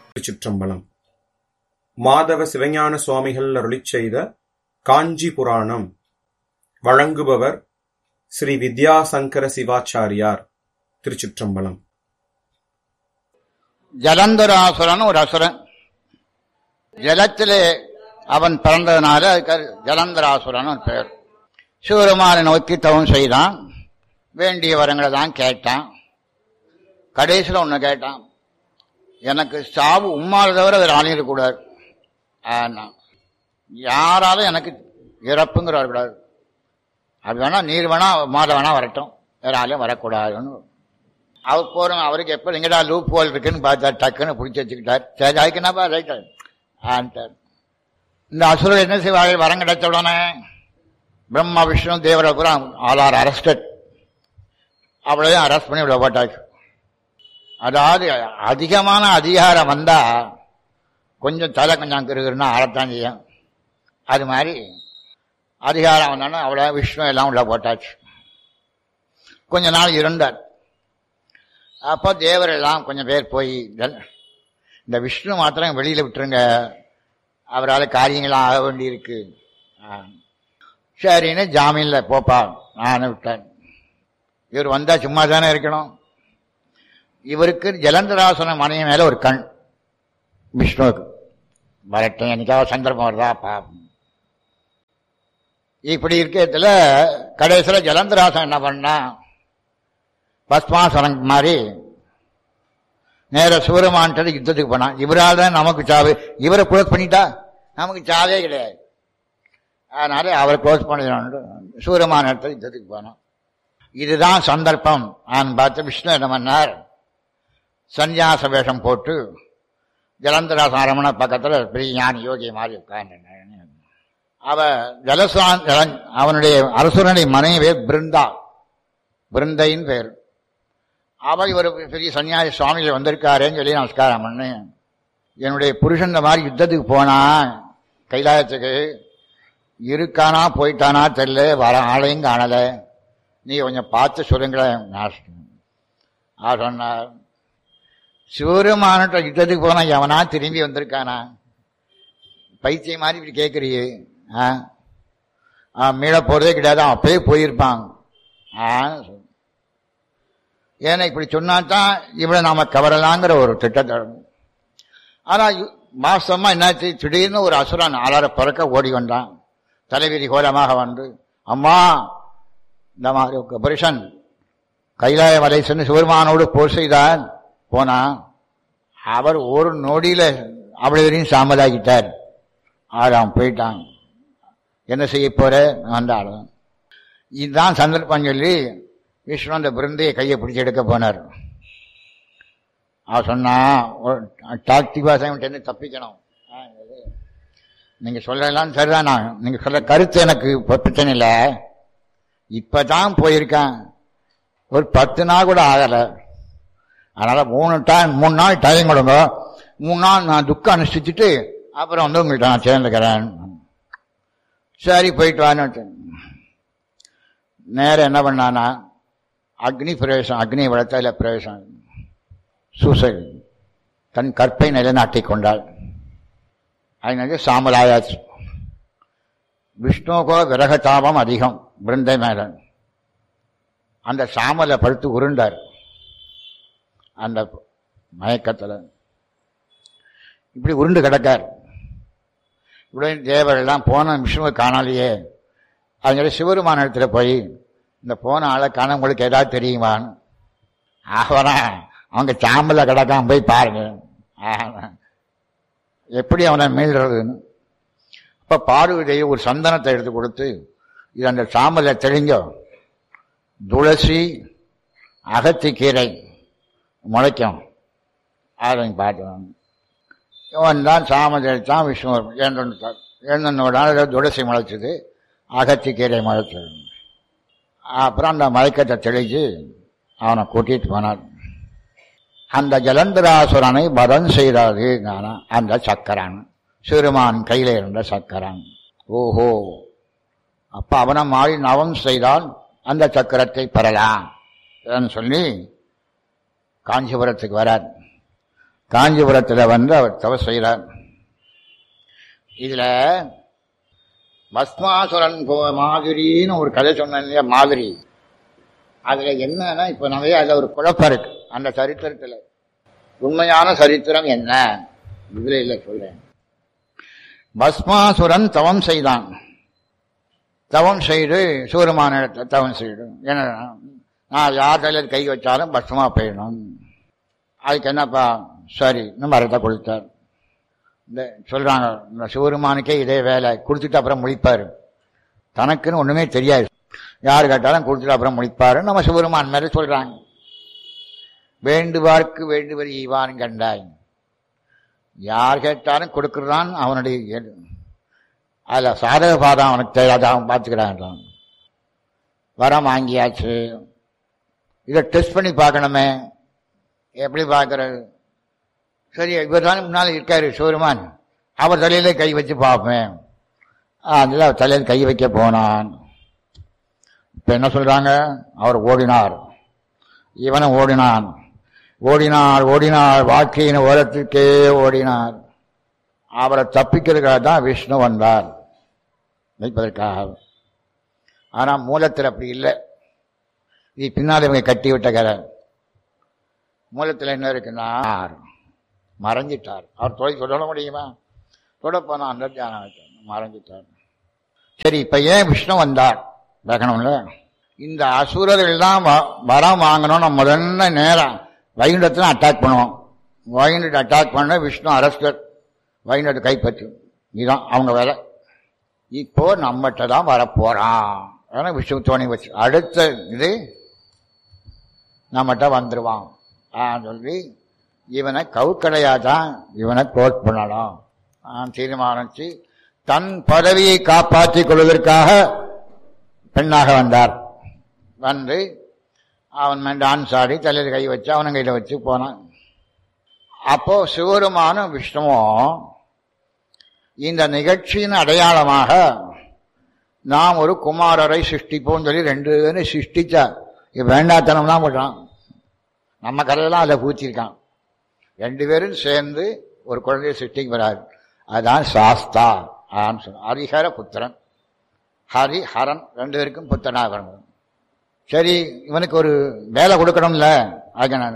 திருச்சிற்றம்பலம் மாதவ சிவஞான சுவாமிகள் அருளிச் செய்த காஞ்சி புராணம் வழங்குபவர் ஸ்ரீ வித்யாசங்கர சிவாச்சாரியார் திருச்சிற்றம்பலம் ஜலந்தராசுரன் ஒரு அசுரன் ஜலத்திலே அவன் பிறந்ததுனால அதுக்கு ஜலந்தராசுரன் ஒரு பெயர் சிவருமானை நோக்கி தவம் செய்தான் வேண்டிய வரங்களை தான் கேட்டான் கடைசியில் ஒன்று கேட்டான் எனக்கு சாவு உம்மால தவிர வேறு ஆணையும் இருக்கக்கூடாது ஆனா, யாராலும் எனக்கு இறப்புங்கிற வரக்கூடாது அது வேணா நீர் வேணா மாலை வேணா வரட்டும் வேற ஆளையும் வரக்கூடாதுன்னு அவர் போறோம் அவருக்கு எப்ப எங்கடா லூப் ஹோல் இருக்குன்னு பார்த்தா டக்குன்னு பிடிச்சி வச்சுக்கிட்டார் சரி அதுக்கு என்னப்பா ரைட் ஆன்ட்டார் இந்த அசுரர் என்ன செய்வார்கள் வரம் கிடைச்ச உடனே பிரம்மா விஷ்ணு தேவரை பூரா ஆல் ஆர் அரஸ்டட் அவளையும் அரெஸ்ட் பண்ணி இவ்வளோ போட்டாச்சு அதாவது அதிகமான அதிகாரம் வந்தா கொஞ்சம் தலை கொஞ்சம் கிருகுன்னா ஆளத்தான் செய்யும் அது மாதிரி அதிகாரம் வந்தாலும் அவளை விஷ்ணு எல்லாம் உள்ள போட்டாச்சு கொஞ்ச நாள் இருந்தார் அப்போ தேவர் எல்லாம் கொஞ்சம் பேர் போய் இதெல்லாம் இந்த விஷ்ணு மாத்திரம் வெளியில விட்டுருங்க அவரால் காரியங்களாம் ஆக வேண்டியிருக்கு ஆ. சரின்னு ஜாமீன்ல போப்பா நான் விட்டேன் இவர் வந்தா சும்மா தானே இருக்கணும் இவருக்கு ஜலந்தராசன மனைவி மேல ஒரு கண் விஷ்ணுவுக்கு வரட்டும் என்னைக்காவது சந்தர்ப்பம் வருதா பாப்போம் இப்படி இருக்கிறதுல கடைசியில் ஜலந்தராசன் என்ன பண்ணா பஸ்மாசனம் மாதிரி நேர சிவருமான்ட்டு யுத்தத்துக்கு போனான் இவரால் தான் நமக்கு சாவு இவரை க்ளோஸ் பண்ணிட்டா நமக்கு சாவே கிடையாது அதனால அவரை க்ளோஸ் பண்ணிடணும் சூரியமான இடத்துல யுத்தத்துக்கு போனோம் இதுதான் சந்தர்ப்பம் நான் பார்த்து விஷ்ணு என்ன பண்ணார் சந்நியாச வேஷம் போட்டு ஜலந்தராச அரமண பக்கத்துல பெரிய ஞானி யோகி மாதிரி உட்கார்ந்து அவ ஜலசான் ஜலன் அவனுடைய அரசுரனுடைய மனைவி பிருந்தா பிருந்தையின் பேர் அவ இவர் பெரிய சன்னியாசி சுவாமிகள் வந்திருக்காரேன்னு சொல்லி நமஸ்காரம் பண்ணு என்னுடைய புருஷன் இந்த மாதிரி யுத்தத்துக்கு போனா கைலாயத்துக்கு இருக்கானா போயிட்டானா தெரியல வர ஆளையும் காணல நீ கொஞ்சம் பார்த்து சொல்லுங்களேன் அவர் சொன்னார் சிவருமானட்ட யுத்தத்துக்கு போனா எவனா திரும்பி வந்திருக்கானா பைத்தியம் மாதிரி இப்படி கேட்குறியே ஆ ஆ, மீள போறதே கிடையாது அவன் அப்பயே போயிருப்பான் ஆ ஏன்னா இப்படி சொன்னாதான் இவளை நாம கவரலாங்கிற ஒரு திட்டத்தை ஆனா இ- வாஸ்தவமா என்னாச்சு திடீர்னு ஒரு அசுரன் ஆளார பிறக்க ஓடி வந்தான் தலைவிரி கோலமாக வந்து அம்மா இந்த மாதிரி ஒரு புருஷன் கைலாய வலைசன் சிவருமானோடு போர் செய்தான் போனான் அவர் ஒரு நொடியில அவ்வளவு சாம்பலாகிட்டார் ஆறாம் போயிட்டான் என்ன செய்ய போற வந்தாலும் இதுதான் சந்தர்ப்பம் சொல்லி விஷ்ணு அந்த பிருந்தையை கையை பிடிச்சி எடுக்க போனார் அவ சொன்னா டாக்டி பாசம் தப்பிக்கணும் ஆ, இது. நீங்க சொல்லலாம் சரிதான் நான் நீங்க சொல்ற கருத்து எனக்கு இப்ப பிரச்சனை இல்லை இப்பதான் போயிருக்கேன் ஒரு பத்து நாள் கூட ஆகல அதனால மூணு டைம் மூணு நாள் டைம் கொடுங்க மூணு நாள் நான் துக்கம் அனுஷ்டிச்சுட்டு அப்புறம் வந்து உங்கள்கிட்ட நான் சேர்ந்துக்கிறேன் சரி போயிட்டு வான்னு வச்சேன். நேரம் என்ன பண்ணானா அக்னி பிரவேசம் அக்னி வளர்த்தையில் பிரவேசம் சூசைட் தன் கற்பை நிலைநாட்டிக் கொண்டாள் அதனால சாம்பலாயாச்சு விஷ்ணுக்கோ விரக தாபம் அதிகம் பிருந்தை மேல அந்த சாமலை படுத்து உருண்டார் அந்த மயக்கத்துல இப்படி உருண்டு கிடக்கார் உடனே தேவரெல்லாம் போன விஷ்ணுவை காணாலையே அதனால சிவருமான இடத்துல போய் இந்த போன ஆளை காண உங்களுக்கு ஏதாவது தெரியுமான்னு ஆவனா அவங்க சாம்பல கிடக்காம போய் பாருங்க ஆஹா. எப்படி அவனை மீள்றதுன்னு அப்ப பார்வதி ஒரு சந்தனத்தை எடுத்து கொடுத்து இது அந்த சாம்பலை தெளிங்கோ துளசி அகத்திக்கீரை முளைக்கும் அதை பார்த்து இவன் தான் சாம தெளித்தான் விஷ்ணு எழுந்துட்டார் எழுந்தனோட துளசி முளைச்சது அகத்திக்கீரை முளைச்சது அப்புறம் அந்த மயக்கத்தை தெளிச்சு அவனை கூட்டிட்டு போனார் அந்த ஜலந்தராசுரனை வதம் செய்தாது அந்த சக்கரான் சிறுமான் கையில இருந்த சக்கரான் ஓஹோ அப்ப அவனை மாறி நவம் செய்தால் அந்த சக்கரத்தை பெறலாம் என்று சொல்லி காஞ்சிபுரத்துக்கு வரார் காஞ்சிபுரத்துல வந்து அவர் தவ செய்கிறார் இதுல பஸ்மாசுரன் போ- மாதிரின்னு ஒரு கதை சொன்னேன் இல்லையா மாதிரி அதுல என்னன்னா இப்ப நிறைய அதுல ஒரு குழப்பம் இருக்கு அந்த சரித்திரத்துல உண்மையான சரித்திரம் என்ன இதுல இல்ல சொல்றேன் பஸ்மாசுரன் தவம் செய்தான் தவம் செய்து சூரமான இடத்துல தவம் செய்து என்ன நான் யார் தலையில் கை வச்சாலும் பஸ்மா போயிடணும் அதுக்கு என்னப்பா சரி மரத்தை கொடுத்தார் இந்த சொல்றாங்க இந்த சிவருமானுக்கே இதே வேலை கொடுத்துட்டு அப்புறம் முடிப்பாரு தனக்குன்னு ஒண்ணுமே தெரியாது யார் கேட்டாலும் கொடுத்துட்டு அப்புறம் முடிப்பாரு நம்ம சிவருமான் மேல சொல்றாங்க வேண்டுவார்க்கு வேண்டுவர் ஈவான் கண்டாய் யார் கேட்டாலும் கொடுக்குறான் அவனுடைய எ- அதுல சாதக பாதம் அவனுக்கு தெரியாது அவன் பார்த்துக்கிறான் வரம் வாங்கியாச்சு இதை டெஸ்ட் பண்ணி பார்க்கணுமே எப்படி பார்க்கறது சரி இவர் தானே முன்னால் இருக்காரு சிவருமான் அவர் தலையில கை வச்சு பார்ப்பேன் அதில் அவர் தலையில் கை வைக்க போனான் இப்ப என்ன சொல்றாங்க அவர் ஓடினார் இவனும் ஓடினான் ஓடினார் ஓடினார் வாழ்க்கையின் ஓரத்திற்கே ஓடினார் அவரை தப்பிக்கிறதுக்காக தான் விஷ்ணு வந்தார் வைப்பதற்காக ஆனா மூலத்தில் அப்படி இல்லை இது பின்னால் இவங்க கட்டி விட்ட கதை மூலத்தில் என்ன இருக்குன்னா மறைஞ்சிட்டார் அவர் தொலை சொல்ல முடியுமா தொட போனா அந்த தியானம் வச்சார். மறைஞ்சிட்டார் சரி இப்ப ஏன் விஷ்ணு வந்தார் பார்க்கணும்ல இந்த அசுரர்கள் தான் வரம் வாங்கணும் நம்ம முதல்ல நேரம் வைகுண்டத்தில் அட்டாக் பண்ணுவோம் வைகுண்டத்தை அட்டாக் பண்ண விஷ்ணு அரஸ்டர் வைகுண்டத்தை கைப்பற்று இதுதான் அவங்க வேலை இப்போ நம்மகிட்ட தான் வரப்போறான் அதான் விஷ்ணு தோணி வச்சு அடுத்த இது நம்மகிட்ட வந்துருவான் ஆ சொல்லி இவனை கவுக்கடையா தான் இவனை க்ளோஸ் பண்ணலாம் ஆ, தீர்மானிச்சு தன் பதவியை காப்பாற்றிக் கொள்வதற்காக பெண்ணாக வந்தார் வந்து அவன் மேல் டான்ஸ் ஆடி தலையில் கை வச்சு அவன் கையில வச்சு போனான் அப்போ சிவருமானும் விஷ்ணுவும் இந்த நிகழ்ச்சியின் அடையாளமாக நாம் ஒரு குமாரரை சிருஷ்டிப்போம் சொல்லி ரெண்டு பேரும் சிருஷ்டிச்சார் இது வேண்டாத்தனம் தான் பண்றான் நம்ம கதையெல்லாம் அதில் பூச்சிருக்கான் ரெண்டு பேரும் சேர்ந்து ஒரு குழந்தையை சிருஷ்டிக்கு வராரு அதுதான் சாஸ்தா ஆன்னு சொன்ன ஹரிஹர புத்திரன் ஹரி ஹரன் ரெண்டு பேருக்கும் புத்தனாக பிறந்தது சரி இவனுக்கு ஒரு வேலை கொடுக்கணும்ல ஆக நான்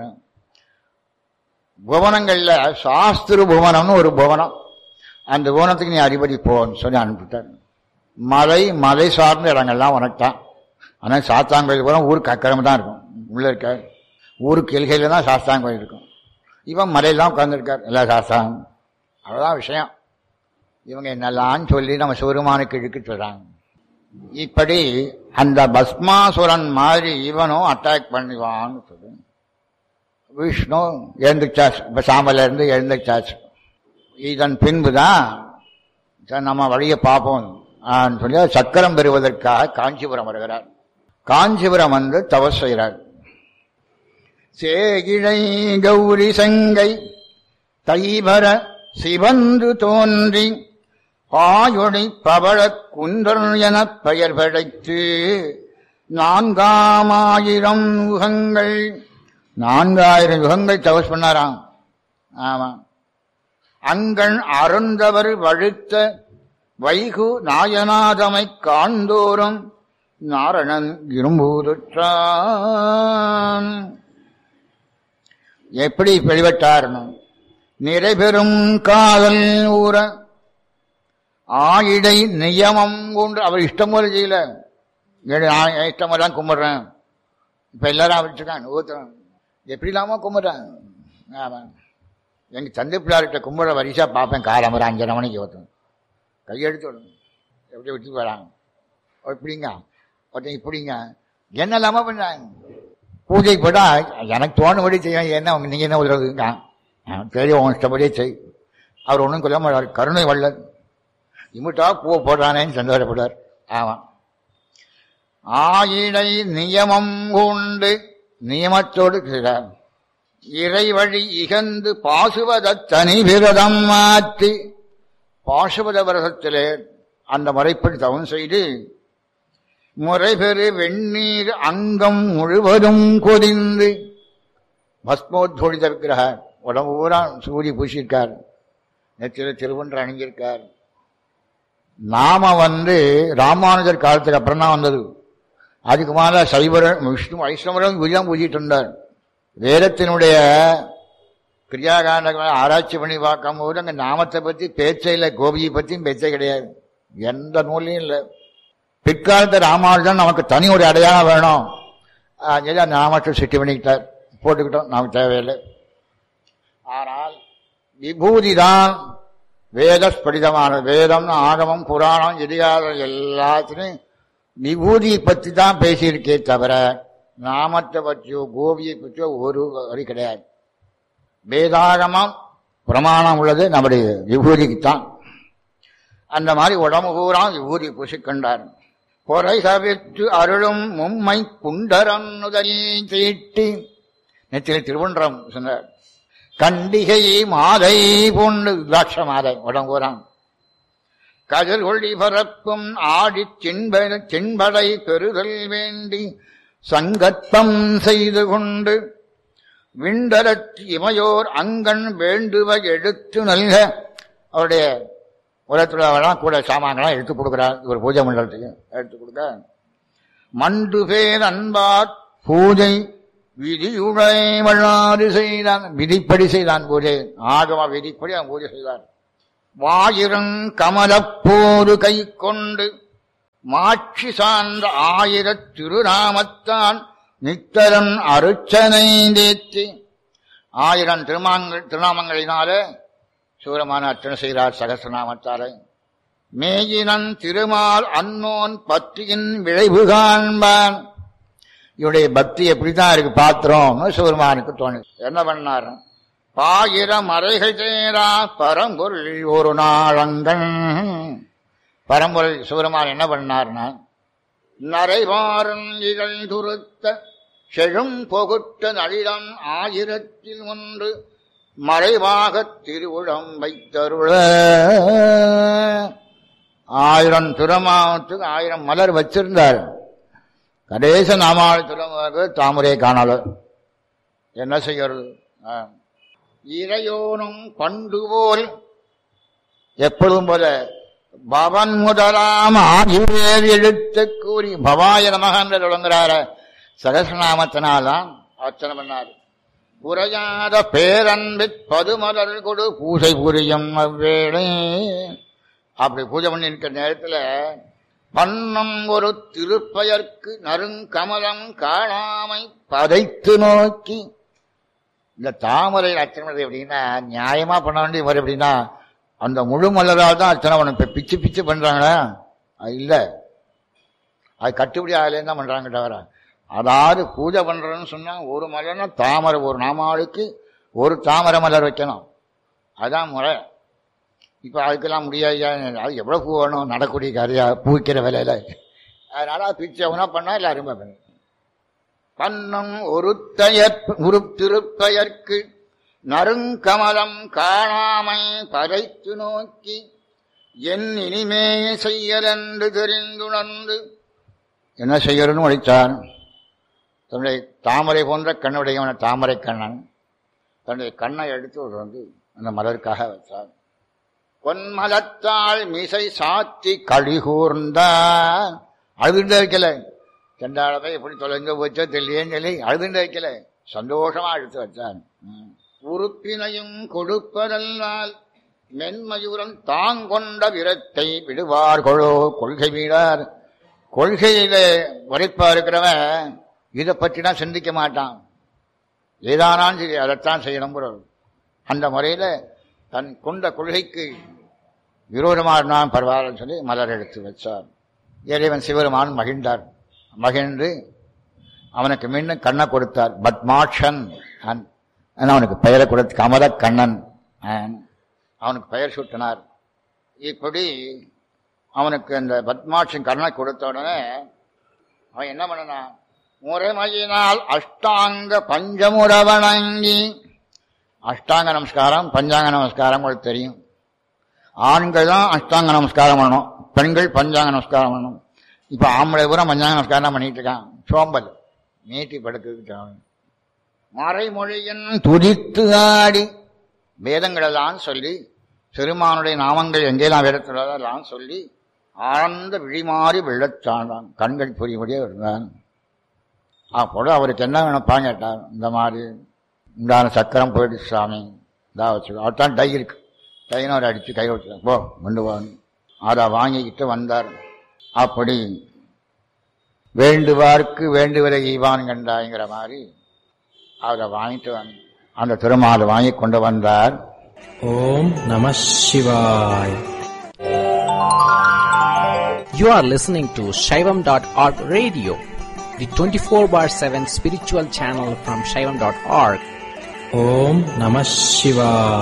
புவனங்கள்ல சாஸ்திர புவனம்னு ஒரு புவனம் அந்த புவனத்துக்கு நீ அதிபதி போன்னு சொல்லி அனுப்பிட்டார் மலை மலை சார்ந்த இடங்கள்லாம் உனக்கு தான் ஆனால் சாத்தாங்கோயில் பூரா ஊருக்கு அக்கிரமம் தான் இருக்கும் உள்ள இருக்க ஊருக்கு எல்கையில் தான் சாஸ்தாங்கோயில் இருக்கும் இவன் மலையெல்லாம் உட்காந்துருக்கார் எல்லா சாஸ்தாங்க அவ்வளோதான் விஷயம் இவங்க என்னெல்லாம் சொல்லி நம்ம சிவருமானுக்கு இழுக்க சொல்றாங்க இப்படி அந்த பஸ்மாசுரன் மாதிரி இவனும் அட்டாக் பண்ணுவான்னு சொல்லு விஷ்ணு எழுந்துச்சாச்சு இப்ப சாம்பல இருந்து எழுந்துச்சாச்சு இதன் பின்புதான் சரி, நம்ம வழியை பார்ப்போம் ஆன்னு சொல்லி சக்கரம் பெறுவதற்காக காஞ்சிபுரம் வருகிறார் காஞ்சிபுரம் வந்து தவஸ் செய்கிறார் சேகிழை கௌரி சங்கை தைவர சிவந்து தோன்றி ஆயொளி பவழக் குந்தர் எனப் பெயர் படைத்து நான்காமாயிரம் யுகங்கள் நான்காயிரம் யுகங்கள் தவஸ் பண்ணாராம் ஆமா அங்கண் அருந்தவர் வழுத்த வைகு நாயனாதமை காண்தோறும் நாரணன் இரும்பூதுற்றான் எப்படி வெளிப்பட்டார்னு நிறைபெறும் காதல் ஊற ஆயிடை நியமம் கொண்டு அவர் இஷ்டம் போல செய்யல ஏழு நான் இஷ்டம் போல தான் கும்பிடுறேன் இப்ப எல்லாரும் வச்சிருக்கான் ஊத்துறேன் எப்படி இல்லாம கும்பிடுறேன் ஆமா எங்க தந்தை பிள்ளார்கிட்ட கும்பிட வரிசா பார்ப்பேன் காலம்பரம் அஞ்சரை மணிக்கு ஊத்தும் கையெடுத்து விடுங்க எப்படி விட்டு வராங்க இப்படிங்க ஒருத்தன் இப்படிங்க என்ன இல்லாம பண்ணாங்க பூஜை போட்டா எனக்கு தோணுபடி செய்ய என்ன உங்க- நீங்க என்ன உதவுங்க தெரியும் உன் இஷ்டப்படியே செய் அவர் ஒன்றும் கொல்ல மாட்டார் கருணை வள்ளல் இமுட்டா பூவை போடுறானேன்னு சந்தோஷப்பட்டார் ஆமா ஆயிடை நியமம் உண்டு நியமத்தோடு செய்தார் இறைவழி இகந்து பாசுவத தனி விரதம் மாற்றி பாசுவத விரதத்திலே அந்த முறைப்படி தவம் செய்து முறைபெறு வெந்நீர் அங்கம் முழுவதும் கொதிந்து பஸ்மோத்வொழித விக்கிரக உடம்பு பூரா சூரிய பூசியிருக்கார் நெத்தியில் திருவன்று அணிஞ்சிருக்கார் நாம வந்து ராமானுஜர் காலத்துக்கு அப்புறம் தான் வந்தது அதுக்கு மேல சைவரும் விஷ்ணு வைஷ்ணவரும் குஜம் பூஜிட்டு இருந்தார் வேதத்தினுடைய கிரியாகாண்டங்களை ஆராய்ச்சி பண்ணி பார்க்கும் போது அங்க நாமத்தை பத்தி பேச்சே இல்லை கோபியை பத்தியும் பேச்சே கிடையாது எந்த நூலையும் இல்லை பிற்காலத்து ராமானுஜன் நமக்கு தனி ஒரு அடையாளம் வேணும் சரி அந்த நாமத்தை சிட்டி பண்ணிக்கிட்டார் போட்டுக்கிட்டோம் நமக்கு தேவையில்லை ஆனால் விபூதி தான் வேத ஸ்படிதமான வேதம் ஆகமம் புராணம் இதிகாரம் எல்லாத்துலையும் விபூதியை பற்றி தான் பேசியிருக்கே தவிர நாமத்தை பற்றியோ கோபியை பற்றியோ ஒரு வரி கிடையாது வேதாகமம் பிரமாணம் உள்ளது நம்முடைய விபூதிக்குத்தான் அந்த மாதிரி உடம்பு பூரா விபூதி பூசிக்கொண்டார் பொறை தவிர்த்து அருளும் மும்மை குண்டரன்னுதலில் தீட்டி நெத்தியில் திருவன்றம் சொன்னார் கண்டிகை மாதை பூண்டு திராட்ச மாதை உடம்புறான் கதிர் ஒளி பரப்பும் ஆடி தின்பட தின்படை பெறுதல் வேண்டி சங்கற்பம் செய்து கொண்டு விண்டரத் இமையோர் அங்கன் வேண்டுவ எடுத்து நல்க அவருடைய உலகத்துலாம் கூட சாமான்கள்லாம் எடுத்து கொடுக்குறார் இவர் பூஜை மண்டலத்துக்கு எடுத்து கொடுக்க மண்டு பேர் அன்பார் பூஜை விதியுடை வள்ளாறு செய்தான் விதிப்படி செய்தான் பூஜை ஆகம விதிப்படி அவன் பூஜை செய்தான் வாயிரங் கமலப்போரு கை கொண்டு மாட்சி சார்ந்த ஆயிரத் திருநாமத்தான் நித்தரன் அருச்சனை தேத்தி ஆயிரம் திருமாங்கள் திருநாமங்களினாலே சூரமான அர்ச்சனை செய்கிறார் சகசிரநாமத்தாரை மேயினன் திருமால் அன்னோன் பக்தியின் விளைவு காண்பான் இவருடைய பக்தி எப்படிதான் இருக்கு பாத்திரம் சிவருமானுக்கு தோணுது என்ன பண்ணார் பாயிரம் மறைகள் சேரா பரம்பொருள் ஒரு நாளங்கன் பரம்பொருள் சிவருமான் என்ன பண்ணார்னா நரைவாரன் இகழ் துருத்த செழும் பொகுட்ட நளிடம் ஆயிரத்தில் ஒன்று மறைவாகத் திருவுளம் வைத்தருள ஆயிரம் திருமாவத்துக்கு ஆயிரம் மலர் வச்சிருந்தார் கடைச நாமாவளி திருமாவுக்கு தாமரை காணல என்ன செய்யறது ஆ. இறையோனும் பண்டு போல் எப்பொழுதும் போல பவன் முதலாம் ஆகிவேர் எழுத்து கூறி பவாய நமக என்று தொடங்குறார சகசநாமத்தினால்தான் அர்ச்சனை பண்ணார் குறையாத பேரன்பிற் பதுமலர் கொடு பூசை புரியும் அவ்வேளை அப்படி பூஜை பண்ணி இருக்கிற நேரத்துல பன்னம் ஒரு திருப்பயர்க்கு நறுங்கமலம் காணாமை பதைத்து நோக்கி இந்த தாமரை அர்ச்சனை பண்றது எப்படின்னா நியாயமா பண்ண வேண்டிய முறை எப்படின்னா அந்த முழு மலரால் தான் அர்ச்சனை பண்ணணும் இப்ப பிச்சு பிச்சு பண்றாங்களா அது இல்ல அது கட்டுப்படி ஆகலேன்னு தான் பண்றாங்க தவிர அதாவது பூஜை பண்றேன்னு சொன்னா ஒரு மலர்னா தாமரை ஒரு நாமாவளிக்கு ஒரு தாமரை மலர் வைக்கணும் அதான் முறை இப்ப அதுக்கெல்லாம் முடியாது அது எவ்வளவு பூ வேணும் நடக்கூடிய காரியா பூக்கிற விலையில அதனால அது பிச்சவனா பண்ணா எல்லாரும் பண்ணணும். பன்னம் ஒருத்தையற் ஒரு திருப்பெயர்க்கு நறுங்கமலம் காணாமை பறைத்து நோக்கி என் இனிமே செய்யலென்று தெரிந்துணர்ந்து என்ன செய்யறன்னு ஒழித்தார் தன்னுடைய தாமரை போன்ற கண்ணுடையவன தாமரை கண்ணன் தன்னுடைய கண்ணை எடுத்து ஒரு வந்து அந்த மலருக்காக வச்சார் பொன்மலத்தால் மிசை சாத்தி களி கூர்ந்தான் அழுதுண்டே வைக்கல செண்டாளத்தை எப்படி தொலைஞ்ச போச்சோ தெரியலேன்னு சொல்லி அழுதுண்டே வைக்கல சந்தோஷமா எடுத்து வச்சான் ம். உறுப்பினையும் கொடுப்பதல்லால் மென்மயூரன் தாங்கொண்ட விரத்தை விடுவார் கொழோ கொள்கை வீடார் கொள்கையில உரைப்பா இருக்கிறவன் இதை பற்றினா சிந்திக்க மாட்டான் ஏதானாலும் சரி அதைத்தான் செய்யணும் அந்த முறையில தன் கொண்ட கொள்கைக்கு விரோதமாக இருந்தான் பரவாயில்லன்னு சொல்லி மலர் எடுத்து வச்சார் இறைவன் சிவருமான் மகிழ்ந்தார் மகிழ்ந்து அவனுக்கு மீண்டும் கண்ணை கொடுத்தார் பத்மாட்சன் அன்- அன் அவனுக்கு பெயரை கொடுத்து கமல கண்ணன் அன் அவனுக்கு பெயர் சூட்டினார் இப்படி அவனுக்கு அந்த பத்மாட்சன் கண்ணை கொடுத்த உடனே அவன் என்ன பண்ணனான் முறைமையினால் அஷ்டாங்க பஞ்சமுற வணங்கி அஷ்டாங்க நமஸ்காரம் பஞ்சாங்க நமஸ்காரம் உங்களுக்கு தெரியும் ஆண்கள் தான் அஷ்டாங்க நமஸ்காரம் பண்ணணும் பெண்கள் பஞ்சாங்க நமஸ்காரம் பண்ணணும் இப்ப ஆம்பளை பூரா பஞ்சாங்க நமஸ்காரம் தான் பண்ணிட்டு இருக்கான் சோம்பல் நீட்டி படுக்கிறதுக்கு மறைமொழியின் துதித்து ஆடி வேதங்களெல்லாம் சொல்லி பெருமானுடைய நாமங்கள் எங்கெல்லாம் வேதத்துள்ளதெல்லாம் சொல்லி ஆழ்ந்த விழிமாறி வெள்ளச்சாண்டான் கண்கள் புரியும்படியே இருந்தான் அப்போது அவருக்கு என்ன நினைப்பாங்க கேட்டார் இந்த மாதிரி உண்டான சக்கரம் போயிடுச்சு சாமி இதா வச்சு அவர் தான் டை இருக்கு டைன்னு அவர் அடித்து கை வச்சு போ கொண்டு வாங்க அதை வாங்கிக்கிட்டு வந்தார் அப்படி வேண்டுவார்க்கு வேண்டுவதை ஈவான் கண்டாங்கிற மாதிரி அதை வாங்கிட்டு வந்து அந்த திருமாலை வாங்கி கொண்டு வந்தார் ஓம் நம சிவாய் You are listening to Shaivam.org radio, the 24 bar 7 spiritual channel from Shaivam.org. Om Namah Shivaya.